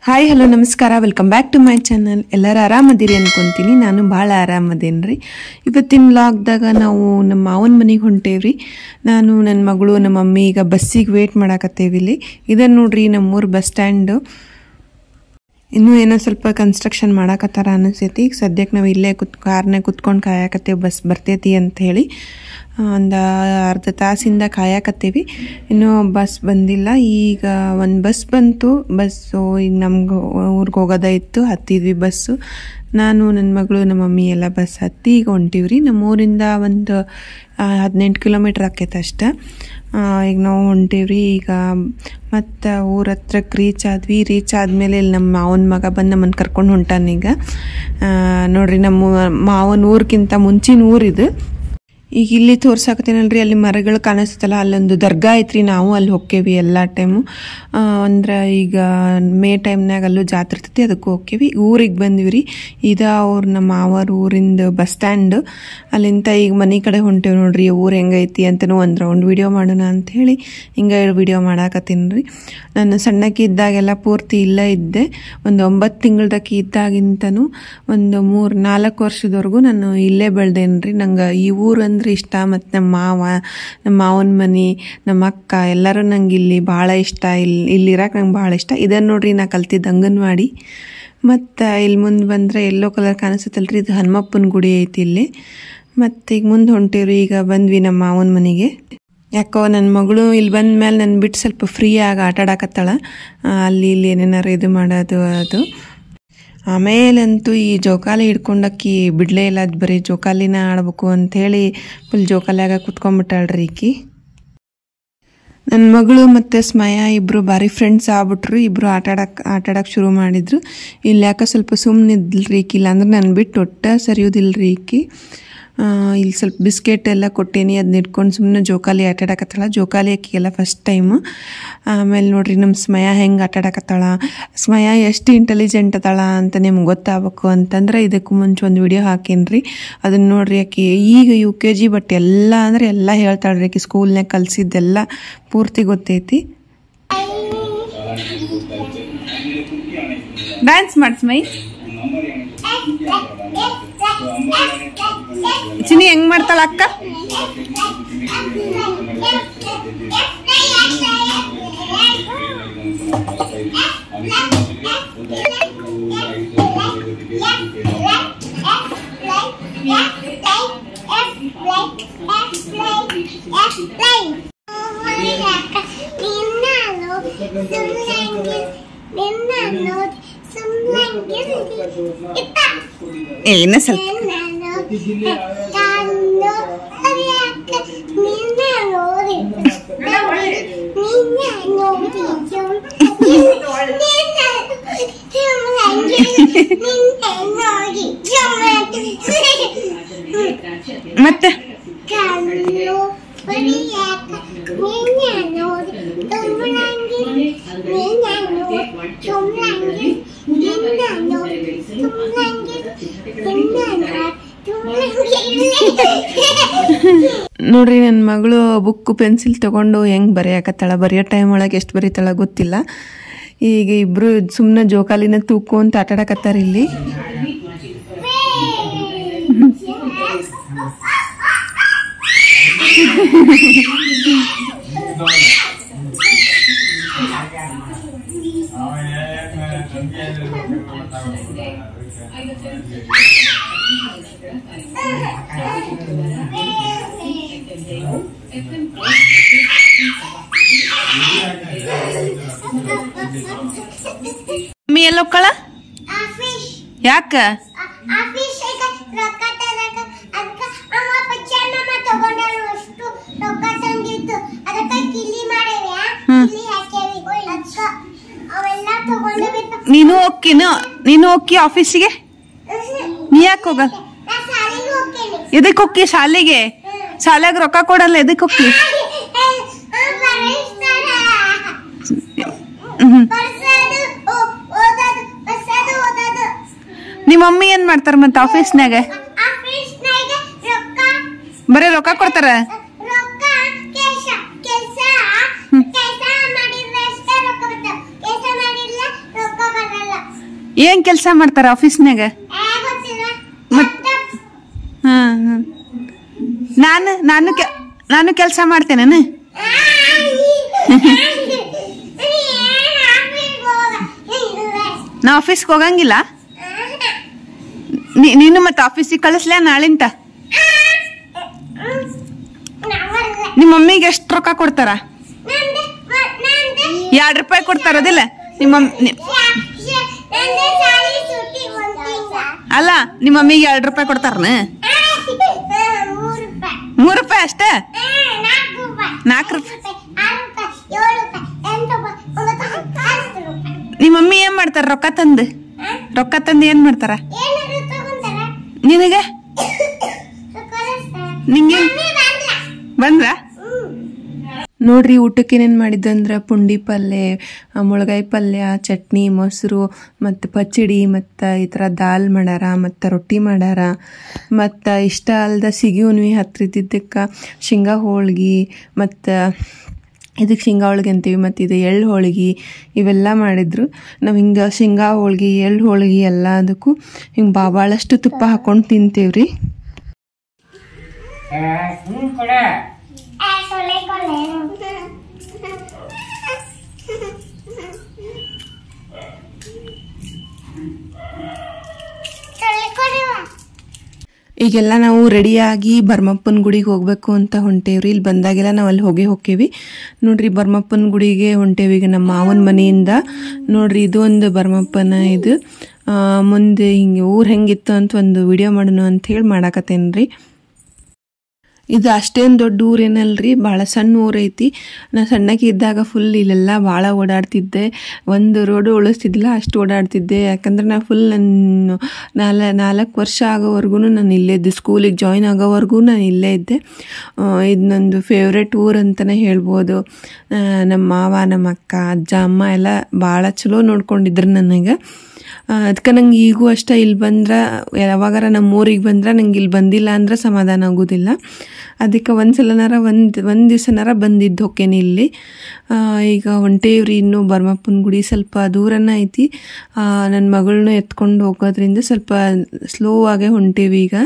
Hi hello ನಮಸ್ಕಾರ welcome back to my channel ಎಲ್ಲರೂ ಆರಾಮದಿರಿ ಅನ್ಕೊಂತೀನಿ ನಾನು ಭಾಳ ಆರಾಮದೇನ್ರಿ ಇವತ್ತಿನ ಲಾಗ್ದಾಗ ನಾವು ನಮ್ಮ ಮಾವನ ಮನೆಗೆ ಹೊಂಟೇವ್ರಿ ನಾನು ನನ್ನ ಮಗಳು ನಮ್ಮ ಮಮ್ಮಿ ಈಗ ಬಸ್ಸಿಗೆ ವೇಟ್ ಮಾಡಾಕತ್ತೇವಿ ಇಲ್ಲಿ ಇದನ್ನು ನೋಡ್ರಿ ನಮ್ಮೂರು ಬಸ್ ಸ್ಟ್ಯಾಂಡು ಇನ್ನೂ ಏನೋ ಸ್ವಲ್ಪ ಕನ್ಸ್ಟ್ರಕ್ಷನ್ ಮಾಡಾಕತ್ತಾರ ಅನಿಸ್ತೈತಿ ಈಗ ಸದ್ಯಕ್ಕೆ ನಾವು ಇಲ್ಲೇ ಕುತ್ ಕಾರ್ನಾಗ ಕುತ್ಕೊಂಡು ಕಾಯಕತ್ತೇವೆ ಬಸ್ ಬರ್ತೈತಿ ಅಂತ ಹೇಳಿ ಒಂದು ಅರ್ಧ ತಾಸಿಂದ ಕಾಯಕತ್ತೇವಿ ಇನ್ನೂ ಬಸ್ ಬಂದಿಲ್ಲ ಈಗ ಒಂದು ಬಸ್ ಬಂತು ಬಸ್ಸು ಈಗ ನಮ್ಗೆ ಊರಿಗೆ ಹೋಗೋದ ಇತ್ತು ಹತ್ತಿದ್ವಿ ಬಸ್ಸು ನಾನು ನನ್ನ ಮಗಳು ನಮ್ಮ ಮಮ್ಮಿ ಎಲ್ಲ ಬಸ್ ಹತ್ತಿ ಈಗ ಹೊಂಟಿವ್ರಿ ನಮ್ಮ ಊರಿಂದ ಒಂದು ಹದಿನೆಂಟು ಕಿಲೋಮೀಟ್ರ್ ಆಕೈತೆ ಅಷ್ಟೆ ಆ, ಈಗ ನಾವು ಹೊಂಟೇವ್ರಿ ಈಗ ಮತ್ತು ಊರ ಹತ್ರಕ್ಕೆ ರೀಚ್ ಆದ್ವಿ ರೀಚ್ ಆದಮೇಲೆ ಇಲ್ಲಿ ನಮ್ಮ ಮಾವನ ಮಗ ಬಂದು ನಮ್ಮನ್ನು ಕರ್ಕೊಂಡು ಹೊಂಟಾನೀಗ ಆ, ನೋಡ್ರಿ ನಮ್ಮ ಮಾವನ ಊರ್ಗಿಂತ ಮುಂಚಿನ ಊರಿದು ಈಗ ಇಲ್ಲಿ ತೋರ್ಸಾಕತ್ತೇನಲ್ರಿ ಅಲ್ಲಿ ಮರಗಳು ಕಾಣಿಸ್ತಲ್ಲ ಅಲ್ಲೊಂದು ದರ್ಗಾ ಐತ್ರಿ ನಾವು ಅಲ್ಲಿ ಹೋಕ್ಕೇವಿ ಎಲ್ಲ ಟೈಮು ಅಂದ್ರೆ ಈಗ ಮೇ ಟೈಮ್ನಾಗ ಅಲ್ಲೂ ಜಾತ್ರೆ ಇರ್ತೈತಿ ಅದಕ್ಕೆ ಹೋಕ್ಕೇವಿ ಊರಿಗೆ ಬಂದ್ವಿ ರೀ ಇದ ಅವ್ರ ನಮ್ಮ ಮಾವರ ಊರಿಂದ ಬಸ್ ಸ್ಟ್ಯಾಂಡ್ ಅಲ್ಲಿಂದ ಈಗ ಮನೆ ಕಡೆ ಹೊಂಟೇವಿ ನೋಡ್ರಿ ಊರು ಹೆಂಗೈತಿ ಅಂತನೂ ಒಂದು ರೌಂಡ್ ವಿಡಿಯೋ ಮಾಡೋಣ ಅಂತ ಹೇಳಿ ಹಿಂಗೆ ವಿಡಿಯೋ ಮಾಡಾಕತ್ತೀನಿ ರೀ ನಾನು ಸಣ್ಣಕ್ಕೆ ಇದ್ದಾಗೆಲ್ಲ ಪೂರ್ತಿ ಇಲ್ಲೇ ಇದ್ದೆ ಒಂದು ಒಂಬತ್ತು ತಿಂಗಳದಕ್ಕೆ ಇದ್ದಾಗಿಂತನೂ ಒಂದು ಮೂರು ನಾಲ್ಕು ವರ್ಷದವರೆಗೂ ನಾನು ಇಲ್ಲೇ ಬೆಳ್ದೇನಿ ರೀ ನಂಗೆ ಈ ಊರು ಅಂದ್ರೆ ಇಷ್ಟ ಮತ್ತು ನಮ್ಮ ಮಾವ ನಮ್ಮ ಮಾವನ ಮನೆ ನಮ್ಮ ಅಕ್ಕ ಎಲ್ಲರೂ ನಂಗೆ ಇಲ್ಲಿ ಭಾಳ ಇಷ್ಟ ಇಲ್ಲಿ ಇಲ್ಲಿರಕ್ಕೆ ನಂಗೆ ಭಾಳ ಇಷ್ಟ ಇದನ್ನು ನೋಡ್ರಿ ನಾ ಕಲ್ತಿದ್ದು ಅಂಗನವಾಡಿ ಮತ್ತು ಇಲ್ಲಿ ಮುಂದೆ ಬಂದರೆ ಎಲ್ಲೋ ಕಲರ್ ಕಾಣಿಸುತ್ತಲ್ರಿ ಇದು ಹನುಮಪ್ಪನ ಗುಡಿ ಐತಿ ಇಲ್ಲಿ ಮತ್ತು ಈಗ ಮುಂದೆ ಹೊಂಟೇವ್ರಿ ಈಗ ಬಂದ್ವಿ ನಮ್ಮ ಮಾವನ ಮನೆಗೆ ಯಾಕೋ ನನ್ನ ಮಗಳು ಇಲ್ಲಿ ಬಂದ ಮೇಲೆ ನನ್ನ ಬಿಟ್ಟು ಸ್ವಲ್ಪ ಫ್ರೀ ಆಗಿ ಆಟ ಆಡಾಕತ್ತಾಳ ಆ, ಅಲ್ಲಿ ಇಲ್ಲಿ ಏನೇನಾರು ಇದು ಮಾಡೋದು ಅದು ಆಮೇಲಂತೂ ಈ ಜೋಕಾಲಿ ಹಿಡ್ಕೊಂಡಕ್ಕಿ ಬಿಡ್ಲೇ ಇಲ್ಲ ಅದು ಬರೀ ಜೋಕಾಲಿನ ಆಡ್ಬೇಕು ಅಂಥೇಳಿ ಫುಲ್ ಜೋಕಾಲಿಯಾಗ ಕುತ್ಕೊಂಡ್ಬಿಟ್ಟಾಳ್ರಿ ಈಕಿ ನನ್ನ ಮಗಳು ಮತ್ತು ಸ್ಮಯ ಇಬ್ಬರು ಭಾರಿ ಫ್ರೆಂಡ್ಸ್ ಆಗ್ಬಿಟ್ರು ಇಬ್ಬರು ಆಟ ಆಡಕ್ಕೆ ಆಟ ಆಡಕ್ಕೆ ಶುರು ಮಾಡಿದ್ರು ಇಲ್ಲಿ ಯಾಕೆ ಸ್ವಲ್ಪ ಸುಮ್ಮನೆ ಇದ್ದಿಲ್ರಿ ಈಕಿ ಇಲ್ಲಾಂದ್ರೆ ನನ್ನ ಬಿಟ್ಟು ಒಟ್ಟ ಸರಿಯೋದಿಲ್ರಿ ಈಕಿ ಆ, ಇಲ್ಲಿ ಸ್ವಲ್ಪ ಬಿಸ್ಕೆಟ್ ಎಲ್ಲ ಕೊಟ್ಟೇನಿ ಅದನ್ನ ಇಟ್ಕೊಂಡು ಸುಮ್ಮನೆ ಜೋಕಾಲಿ ಆಟ ಆಡಕತ್ತಾಳ ಜೋಕಾಲಿ ಆಕಿಗೆಲ್ಲ ಫಸ್ಟ್ ಟೈಮು ಆಮೇಲೆ ನೋಡ್ರಿ ನಮ್ಮ ಸ್ಮಯ ಹೆಂಗೆ ಆಟ ಆಡಕತ್ತಾಳ ಸ್ಮಯ ಎಷ್ಟು ಇಂಟೆಲಿಜೆಂಟ್ ಅದಾಳ ಅಂತ ನಿಮ್ಗೆ ಗೊತ್ತಾಗಬೇಕು ಅಂತಂದ್ರೆ ಇದಕ್ಕೂ ಮುಂಚೆ ಒಂದು ವಿಡಿಯೋ ಹಾಕೇನ್ರಿ ಅದನ್ನ ನೋಡ್ರಿ ಆಕಿ ಈಗ ಯು ಕೆ ಜಿ ಬಟ್ ಎಲ್ಲ ಅಂದ್ರೆ ಎಲ್ಲ ಹೇಳ್ತಾಳ್ರಿ ಆಕಿ ಸ್ಕೂಲ್ನಾಗ ಕಲ್ಸಿದ್ದೆಲ್ಲ ಪೂರ್ತಿ ಗೊತ್ತೈತಿ ಡ್ಯಾನ್ಸ್ ಮಾಡ್ಸ್ಮೈ ಚಿನಿ ಹೆಂಗ್ ಮಾಡ್ತಾಳ ಅಕ್ಕ ಏನ ಸ್ವಲ್ಪ ಮತ್ತೆ ಕಲ್ಲು ಬರಿಯಾಕ ನಿನ್ನ ನೋಡಿ ತುಂಬಂಗಿ ನಿನ್ನ ನೋಡಿ ತುಂಬಂಗಿ ನಿನ್ನ ನೋಡಿ ತುಂಬಂಗಿ ನಿನ್ನ ನೋಡಿ ತುಂಬಂಗಿ ನೋಡ್ರಿ ನನ್ನ ಮಗಳು ಬುಕ್ ಪೆನ್ಸಿಲ್ ತಗೊಂಡು ಹೆಂಗೆ ಬರೆಯಾಕತ್ತಾಳ ಬರೆಯೋ ಟೈಮ್ ಒಳಗೆ ಎಷ್ಟು ಬರೀತಾಳ ಗೊತ್ತಿಲ್ಲ ಈಗ ಇಬ್ರು ಸುಮ್ಮನೆ ಜೋಕಾಲಿನ ತೂಕೊಂತ ಆಟ ಆಡಕತ್ತಾರ ಇಲ್ಲಿ ಮಮ್ಮಿ ಎಲ್ಲೊಕ್ಕಳ ಆಫೀಸ್ ಯಾಕ ಆಫೀಸ್ ಈಗ ರೊಕ್ಕ ತರಕ ಅದಕ್ಕ ಅಮ್ಮ ಪಚ್ಚಮ್ಮ ತಗೊಂಡಾಳು ಅಷ್ಟು ರೊಕ್ಕ ತಂದಿತ್ತು ಅದಕ್ಕ ಕಿಲಿ ಮಾಡೇವ್ಯಾ ಕಿಲಿ ಹಾಕೇವಿ ಅದಕ್ಕ ಅವೆಲ್ಲ ತಗೊಂಡು ಬಿಟ್ಟು ನೀನು ಹೋಗ್ಕಿನ ನೀನು ಹೋಗಿ ಆಫೀಸಿಗೆ ನೀ ಯಾಕೆ ಹೋಗ ನಾ ಶಾಲೆಗೆ ಹೋಗ್ತೇನೆ ಎದಕ್ಕೆ ಹೋಗಿ ಶಾಲೆಗೆ ಶಾಲೆಗೆ ರೊಕ್ಕ ಕೊಡಲ್ಲ ಎದಕ್ಕೆ ಹೋಗಿ ನಿಮ್ಮ ಮಮ್ಮಿ ಏನ್ ಮಾಡ್ತಾರ ಮತ್ತೆ ಆಫೀಸ್ನಾಗ ಬರೀ ರೊಕ್ಕ ಕೊಡ್ತಾರ ಕೆಲಸ ಮಾಡಿದ್ರೆ ಅಷ್ಟೇ ರೊಕ್ಕ ಬರ್ತಾವ ಕೆಲಸ ಮಾಡಿಲ್ಲ ರೊಕ್ಕ ಬರಲ್ಲ ಏನ್ ಕೆಲಸ ಮಾಡ್ತಾರ ಆಫೀಸ್ನಾಗ ಏ ಗೊತ್ತಿಲ್ಲ ಮತ್- ಹಾ ಹಾ. ನಾನು ನಾನು ಕೆ- ನಾನು ಕೆಲಸ ಮಾಡ್ತೇನೆ ನಾ ಆಫೀಸ್ಗೆ ಹೋಗಂಗಿಲ್ಲ ನೀ- ನೀನು ಮತ್ತೆ ಆಫೀಸಿಗೆ ಕಳಿಸ್ಲೇ ನಾಳಿಂತ ನಿಮ್ಮ ಮಮ್ಮಿಗೆ ಎಷ್ಟು ರೊಕ್ಕ ಕೊಡ್ತಾರ ಎರಡು ರೂಪಾಯಿ ಕೊಡ್ತಾರದಿಲ್ಲ ನಿಮ್ಮ ಮಮ್- ನಿ- ಅಲ್ಲ ನಿಮ್ಮ ಮಮ್ಮಿಗೆ ಎರಡು ರೂಪಾಯಿ ಕೊಡ್ತಾರನ ಮೂರು ರೂಪಾಯಿ ಅಷ್ಟೇ ನಾಲ್ಕು ರೂಪಾಯಿ ನಿಮ್ಮ ಮಮ್ಮಿ ಏನ್ ಮಾಡ್ತಾರ ರೊಕ್ಕ ತಂದು ರೊಕ್ಕ ತಂದು ಏನ್ ಮಾಡ್ತಾರ ನಿನಗೆ ನಿಂಗೆ ಬಂದ್ರ ನೋಡ್ರಿ ಊಟಕ್ಕೆ ಏನೇನು ಮಾಡಿದ್ದಂದ್ರೆ ಪುಂಡಿ ಪಲ್ಯ ಆ, ಮುಳಗಾಯಿ ಪಲ್ಯ ಚಟ್ನಿ ಮೊಸರು ಮತ್ತು ಪಚ್ಚಡಿ ಮತ್ತು ಈ ಥರ ದಾಲ್ ಮಾಡ್ಯಾರ ಮತ್ತು ರೊಟ್ಟಿ ಮಾಡ್ಯಾರ ಮತ್ತು ಇಷ್ಟ ಅಲ್ದ ಸಿಗಿ ಉಣ್ವಿ ಹತ್ತಿದ್ದಕ್ಕೆ ಶೇಂಗಾ ಹೋಳ್ಗೆ ಮತ್ತು ಇದಕ್ಕೆ ಶೇಂಗಾ ಹೋಳ್ಗೆ ಅಂತೀವಿ ಮತ್ತು ಇದು ಎಳ್ಳು ಹೋಳ್ಗೆ ಇವೆಲ್ಲ ಮಾಡಿದ್ರು ನಾವು ಹಿಂಗೆ ಶೇಂಗಾ ಹೋಳ್ಗೆ ಎಳ್ಳು ಹೋಳ್ಗೆ ಎಲ್ಲದಕ್ಕೂ ಹಿಂಗೆ ಬಾ ಭಾಳಷ್ಟು ತುಪ್ಪ ಹಾಕೊಂಡು ತಿಂತೀವ್ರಿ ಸುಮ್ ಕೊಡ ಈಗೆಲ್ಲ ನಾವು ರೆಡಿಯಾಗಿ ಬರ್ಮಪ್ಪನ ಗುಡಿಗೆ ಹೋಗ್ಬೇಕು ಅಂತ ಹೊಂಟೇವ್ರಿ ಇಲ್ಲಿ ಬಂದಾಗೆಲ್ಲ ನಾವು ಅಲ್ಲಿ ಹೋಗಿ ಹೋಕ್ಕೇವಿ ನೋಡ್ರಿ ಬರ್ಮಪ್ಪನ ಗುಡಿಗೆ ಹೊಂಟೇವಿ ಈಗ ನಮ್ಮ ಮಾವನ ಮನೆಯಿಂದ ನೋಡ್ರಿ ಇದು ಒಂದು ಬರ್ಮಪ್ಪನ ಇದು ಆ, ಮುಂದೆ ಹಿಂಗೆ ಊರು ಹೆಂಗಿತ್ತು ಅಂತ ಒಂದು ವಿಡಿಯೋ ಮಾಡೋಣ ಅಂತ ಹೇಳಿ ಮಾಡಾಕತ್ತೇನ್ರಿ ಇದು ಅಷ್ಟೇನು ದೊಡ್ಡ ಊರೇನಲ್ರಿ ಭಾಳ ಸಣ್ಣ ಊರು ಐತಿ ನಾ ಸಣ್ಣಕ್ಕೆ ಇದ್ದಾಗ ಫುಲ್ ಇಲ್ಲೆಲ್ಲ ಭಾಳ ಓಡಾಡ್ತಿದ್ದೆ ಒಂದು ರೋಡು ಉಳಿಸ್ತಿದ್ದಿಲ್ಲ ಅಷ್ಟು ಓಡಾಡ್ತಿದ್ದೆ ಯಾಕಂದ್ರೆ ನಾ ಫುಲ್ ನನ್ನ ನಾಲ ನಾಲ್ಕು ವರ್ಷ ಆಗೋವರೆಗೂ ನಾನು ಇಲ್ಲೇ ಇದ್ದೆ ಸ್ಕೂಲಿಗೆ ಜಾಯ್ನ್ ಆಗೋವರೆಗೂ ನಾನು ಇಲ್ಲೇ ಇದ್ದೆ ಆ, ಇದು ನಂದು ಫೇವ್ರೆಟ್ ಊರು ಅಂತಲೇ ಹೇಳ್ಬೋದು ಆ, ನಮ್ಮ ಮಾವ ನಮ್ಮ ಅಕ್ಕ ಅಜ್ಜ ಅಮ್ಮ ಎಲ್ಲ ಭಾಳ ಚಲೋ ನೋಡ್ಕೊಂಡಿದ್ರು ನನಗೆ ಅದಕ್ಕೆ ನಂಗೆ ಈಗೂ ಅಷ್ಟೇ ಇಲ್ಲಿ ಬಂದ್ರೆ ಯಾವಾಗಾರ ನಮ್ಮ ಊರಿಗೆ ಬಂದ್ರೆ ನಂಗೆ ಇಲ್ಲಿ ಬಂದಿಲ್ಲ ಅಂದ್ರೆ ಸಮಾಧಾನ ಆಗೋದಿಲ್ಲ ಅದಕ್ಕೆ ಒಂದು ಸಲನಾರ ಒಂದು ಒಂದು ದಿವ್ಸನಾರ ಬಂದಿದ್ದು ಹೊಕ್ಕೇನಿ ಇಲ್ಲಿ ಆ, ಈಗ ಹೊಂಟೇವ್ರಿ ಇನ್ನು ಬರ್ಮಪ್ಪನ ಗುಡಿ ಸ್ವಲ್ಪ ದೂರನ ಐತಿ ನನ್ನ ಮಗಳನ್ನೂ ಎತ್ಕೊಂಡು ಹೋಗೋದ್ರಿಂದ ಸ್ವಲ್ಪ ಸ್ಲೋ ಆಗೇ ಹೊಂಟೇವಿ ಈಗ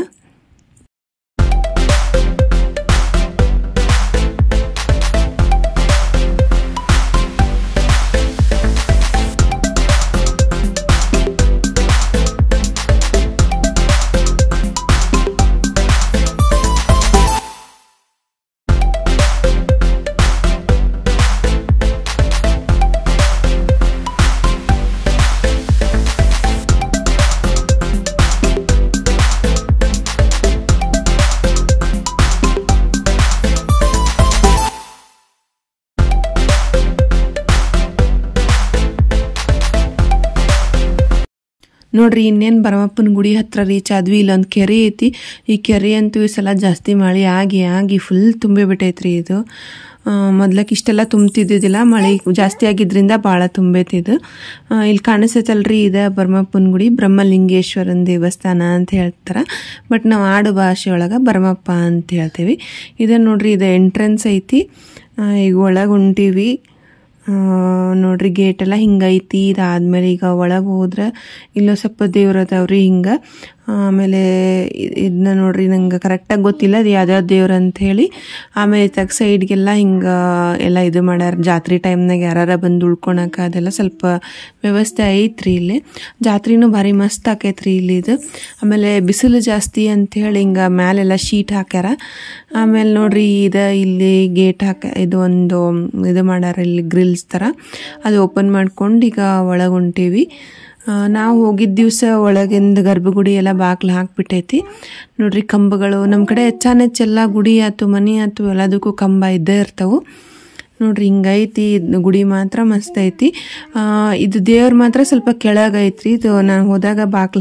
ನೋಡ್ರಿ ಇನ್ನೇನು ಬರಮಪ್ಪನ ಗುಡಿ ಹತ್ರ ರೀಚ್ ಆದ್ವಿ ಇಲ್ಲೊಂದು ಕೆರೆ ಐತಿ ಈ ಕೆರೆ ಅಂತೂ ಈ ಸಲ ಜಾಸ್ತಿ ಮಳೆ ಆಗಿ ಆಗಿ ಫುಲ್ ತುಂಬಿ ಬಿಟ್ಟೈತ್ರಿ ಇದು ಮೊದ್ಲಕ್ಕೆ ಇಷ್ಟೆಲ್ಲ ತುಂಬ್ತಿದ್ದಿದ್ದಿಲ್ಲ ಮಳೆ ಜಾಸ್ತಿ ಆಗಿದ್ರಿಂದ ಭಾಳ ತುಂಬೈತಿ ಇದು ಆ, ಇಲ್ಲಿ ಕಾಣಿಸ್ತೈತಲ್ರಿ ಇದೆ ಬರಮಪ್ಪನ ಗುಡಿ ಬ್ರಹ್ಮಲಿಂಗೇಶ್ವರನ ದೇವಸ್ಥಾನ ಅಂತ ಹೇಳ್ತಾರೆ ಬಟ್ ನಾವು ಆಡು ಭಾಷೆ ಒಳಗೆ ಬರಮಪ್ಪ ಅಂತ ಹೇಳ್ತೀವಿ ಇದೆ ನೋಡ್ರಿ ಇದು ಎಂಟ್ರೆನ್ಸ್ ಐತಿ ಆ, ಈಗ ಒಳಗೆ ಹೊಂಟೀವಿ ಆ, ನೋಡ್ರಿ ಗೇಟ್ ಎಲ್ಲ ಹಿಂಗೈತಿ ಇದಾದ್ಮೇಲೆ ಈಗ ಒಳಗೆ ಹೋದ್ರೆ ಇಲ್ಲೋ ಸ್ವಲ್ಪ ದೇವ್ರ ಅದಾವ್ರಿ ಹಿಂಗೆ ಆಮೇಲೆ ಇದನ್ನ ನೋಡ್ರಿ ನಂಗೆ ಕರೆಕ್ಟಾಗಿ ಗೊತ್ತಿಲ್ಲ ಅದು ಯಾವ್ಯಾವ ದೇವ್ರ ಅಂತ ಹೇಳಿ ಆಮೇಲೆ ತಗ ಸೈಡ್ಗೆಲ್ಲ ಹಿಂಗೆ ಎಲ್ಲ ಇದು ಮಾಡ್ಯಾರ ಜಾತ್ರೆ ಟೈಮ್ನಾಗ ಯಾರು ಬಂದು ಉಳ್ಕೊಳಕ ಅದೆಲ್ಲ ಸ್ವಲ್ಪ ವ್ಯವಸ್ಥೆ ಐತ್ರಿ ಇಲ್ಲಿ ಜಾತ್ರೆನೂ ಭಾರಿ ಮಸ್ತ್ ಆಕೈತ್ರಿ ಇಲ್ಲಿ ಇದು ಆಮೇಲೆ ಬಿಸಿಲು ಜಾಸ್ತಿ ಅಂತ ಹೇಳಿ ಹಿಂಗೆ ಮ್ಯಾಲೆಲ್ಲ ಶೀಟ್ ಹಾಕ್ಯಾರ ಆಮೇಲೆ ನೋಡ್ರಿ ಇದು ಇಲ್ಲಿ ಗೇಟ್ ಹಾಕ ಇದು ಒಂದು ಇದು ಮಾಡ್ಯಾರ ಇಲ್ಲಿ ಗ್ರಿಲ್ಸ್ ಥರ ಅದು ಓಪನ್ ಮಾಡ್ಕೊಂಡು ಈಗ ಒಳಗೆ ಹೊಂಟೀವಿ ಆ, ನಾವು ಹೋಗಿದ್ದ ದಿವಸ ಒಳಗಿಂದ ಗರ್ಭಗುಡಿ ಎಲ್ಲ ಬಾಗ್ಲು ಹಾಕ್ಬಿಟ್ಟೈತಿ ನೋಡ್ರಿ ಕಂಬಗಳು ನಮ್ಮ ಕಡೆ ಹೆಚ್ಚಾನೆಚ್ಚೆಲ್ಲ ಗುಡಿ ಆಯ್ತು ಮನೆ ಆಯ್ತು ಎಲ್ಲದಕ್ಕೂ ಕಂಬ ಇದ್ದೇ ಇರ್ತಾವೆ ನೋಡ್ರಿ ಹಿಂಗೈತಿ ಇದ್ ಗುಡಿ ಮಾತ್ರ ಮಸ್ತ್ ಐತಿ ಆ, ಇದು ದೇವ್ರ ಮಾತ್ರ ಸ್ವಲ್ಪ ಕೆಳಗೈತ್ರಿ ಇದು ನಾನು ಹೋದಾಗ ಬಾಗ್ಲ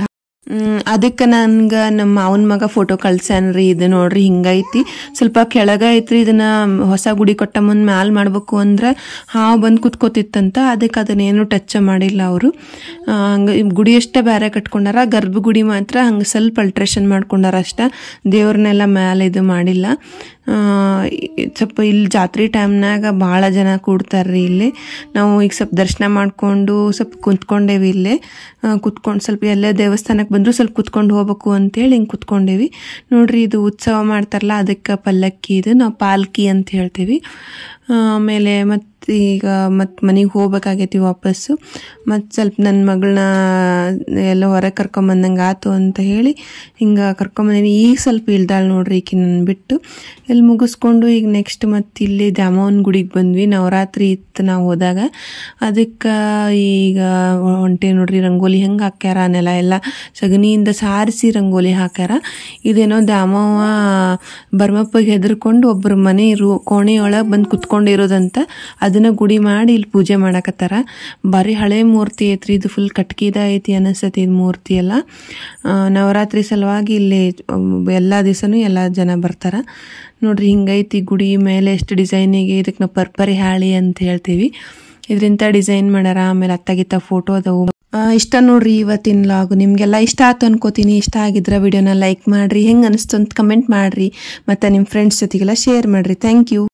ಅದಕ್ಕೆ ನನ್ಗೆ ನಮ್ಮ ಮಾವನ ಮಗ ಫೋಟೋ ಕಳ್ಸ್ಯಾನ್ರಿ ಇದು ನೋಡ್ರಿ ಹಿಂಗೈತಿ ಸ್ವಲ್ಪ ಕೆಳಗ ಐತ್ರಿ ಇದನ್ನ ಹೊಸ ಗುಡಿ ಕೊಟ್ಟ ಮುಂದೆ ಮ್ಯಾಲ್ ಮಾಡ್ಬೇಕು ಅಂದ್ರೆ ಹಾವು ಬಂದು ಕುತ್ಕೋತಿತ್ತಂತ ಅದಕ್ಕೆ ಅದನ್ನೇನು ಟಚ್ ಮಾಡಿಲ್ಲ ಅವರು ಹಂಗೆ ಗುಡಿ ಅಷ್ಟೇ ಬೇರೆ ಕಟ್ಕೊಂಡಾರ ಗರ್ಭಗುಡಿ ಮಾತ್ರ ಹಂಗೆ ಸ್ವಲ್ಪ ಅಲ್ಟ್ರೇಷನ್ ಮಾಡ್ಕೊಂಡಾರ ಅಷ್ಟೇ ದೇವ್ರನ್ನೆಲ್ಲ ಮ್ಯಾಲೆ ಇದು ಮಾಡಿಲ್ಲ ಆ, ಈ- ಸ್ವಲ್ಪ ಇಲ್ಲಿ ಜಾತ್ರೆ ಟೈಮ್ನಾಗ ಭಾಳ ಜನ ಕೂಡ್ತಾರ್ರಿ ಇಲ್ಲಿ ನಾವು ಈಗ ಸ್ವಲ್ಪ ದರ್ಶನ ಮಾಡಿಕೊಂಡು ಸ್ವಲ್ಪ ಕುಂತ್ಕೊಂಡೇವಿ ಇಲ್ಲೇ ಕುತ್ಕೊಂಡು ಸ್ವಲ್ಪ ಎಲ್ಲೇ ದೇವಸ್ಥಾನಕ್ಕೆ ಬಂದರೂ ಸ್ವಲ್ಪ ಕುತ್ಕೊಂಡು ಹೋಗ್ಬೇಕು ಅಂತೇಳಿ ಹಿಂಗೆ ಕುತ್ಕೊಂಡೇವಿ ನೋಡ್ರಿ ಇದು ಉತ್ಸವ ಮಾಡ್ತಾರಲ್ಲ ಅದಕ್ಕೆ ಪಲ್ಲಕ್ಕಿ ಇದು ನಾವು ಪಾಲ್ಕಿ ಅಂತ ಹೇಳ್ತೀವಿ ಆಮೇಲೆ ಮತ್ತು ಈಗ ಮತ್ತು ಮನೆಗೆ ಹೋಗ್ಬೇಕಾಗೈತಿ ವಾಪಸ್ಸು ಮತ್ತು ಸ್ವಲ್ಪ ನನ್ನ ಮಗಳನ್ನ ಎಲ್ಲ ಹೊರಗೆ ಕರ್ಕೊಂಬಂದಂಗೆ ಆತು ಅಂತ ಹೇಳಿ ಹಿಂಗೆ ಕರ್ಕೊಂಬಂದಿನಿ ಈಗ ಸ್ವಲ್ಪ ಇಳ್ದಾಳೆ ನೋಡ್ರಿ ಈಕಿ ನನ್ನ ಬಿಟ್ಟು ಇಲ್ಲಿ ಮುಗಿಸ್ಕೊಂಡು ಈಗ ನೆಕ್ಸ್ಟ್ ಮತ್ತು ಇಲ್ಲಿ ದ್ಯಾಮವ್ವನ ಗುಡಿಗೆ ಬಂದ್ವಿ ನವರಾತ್ರಿ ಇತ್ತು ನಾವು ಹೋದಾಗ ಅದಕ್ಕೆ ಈಗ ಹೊಂಟೆ ನೋಡ್ರಿ ರಂಗೋಲಿ ಹೆಂಗೆ ಹಾಕ್ಯಾರ ನೆಲ ಎಲ್ಲ ಸಗಣಿಯಿಂದ ಸಾರಿಸಿ ರಂಗೋಲಿ ಹಾಕ್ಯಾರ ಇದೇನೋ ದ್ಯಾಮವ್ವ ಬರ್ಮಪ್ಪಗೆ ಹೆದರ್ಕೊಂಡು ಒಬ್ಬರ ಮನೆ ರೂ ಕೋಣೆಯೊಳಗೆ ಬಂದು ಕುತ್ಕೊಂಡಿರೋದಂತ ಅದನ್ನ ಗುಡಿ ಮಾಡಿ ಇಲ್ಲಿ ಪೂಜೆ ಮಾಡಕತ್ತಾರ ಭಾರಿ ಹಳೆ ಮೂರ್ತಿ ಐತ್ರಿ ಇದು ಫುಲ್ ಕಟ್ಕಿದ ಐತಿ ಅನಿಸ್ತತಿ ಇದು ಮೂರ್ತಿ ಎಲ್ಲ ಆ, ನವರಾತ್ರಿ ಸಲುವಾಗಿ ಇಲ್ಲಿ ಎಲ್ಲ ದಿವಸನೂ ಎಲ್ಲ ಜನ ಬರ್ತಾರ ನೋಡ್ರಿ ಹಿಂಗೈತಿ ಗುಡಿ ಮೇಲೆ ಎಷ್ಟು ಡಿಸೈನಿಗೆ ಇದಕ್ಕೆ ನಾವು ಪರ್ಪರಿ ಹಾಳಿ ಅಂತ ಹೇಳ್ತೀವಿ ಇದರಿಂದ ಡಿಸೈನ್ ಮಾಡ್ಯಾರ ಆಮೇಲೆ ಅತ್ತಾಗಿತ್ತ ಫೋಟೋ ಅದಾವು ಆ, ಇಷ್ಟ ನೋಡ್ರಿ ಇವತ್ತಿನ ಲಾಗ್ ನಿಮಗೆಲ್ಲ ಇಷ್ಟ ಆಯ್ತು ಅನ್ಕೋತೀನಿ ಇಷ್ಟ ಆಗಿದ್ರೆ ವಿಡಿಯೋನ ಲೈಕ್ ಮಾಡ್ರಿ ಹೆಂಗೆ ಅನಿಸ್ತು ಅಂತ ಕಮೆಂಟ್ ಮಾಡ್ರಿ ಮತ್ತು ನಿಮ್ಮ ಫ್ರೆಂಡ್ಸ್ ಜೊತೆಗೆಲ್ಲ ಶೇರ್ ಮಾಡ್ರಿ ಥ್ಯಾಂಕ್ ಯು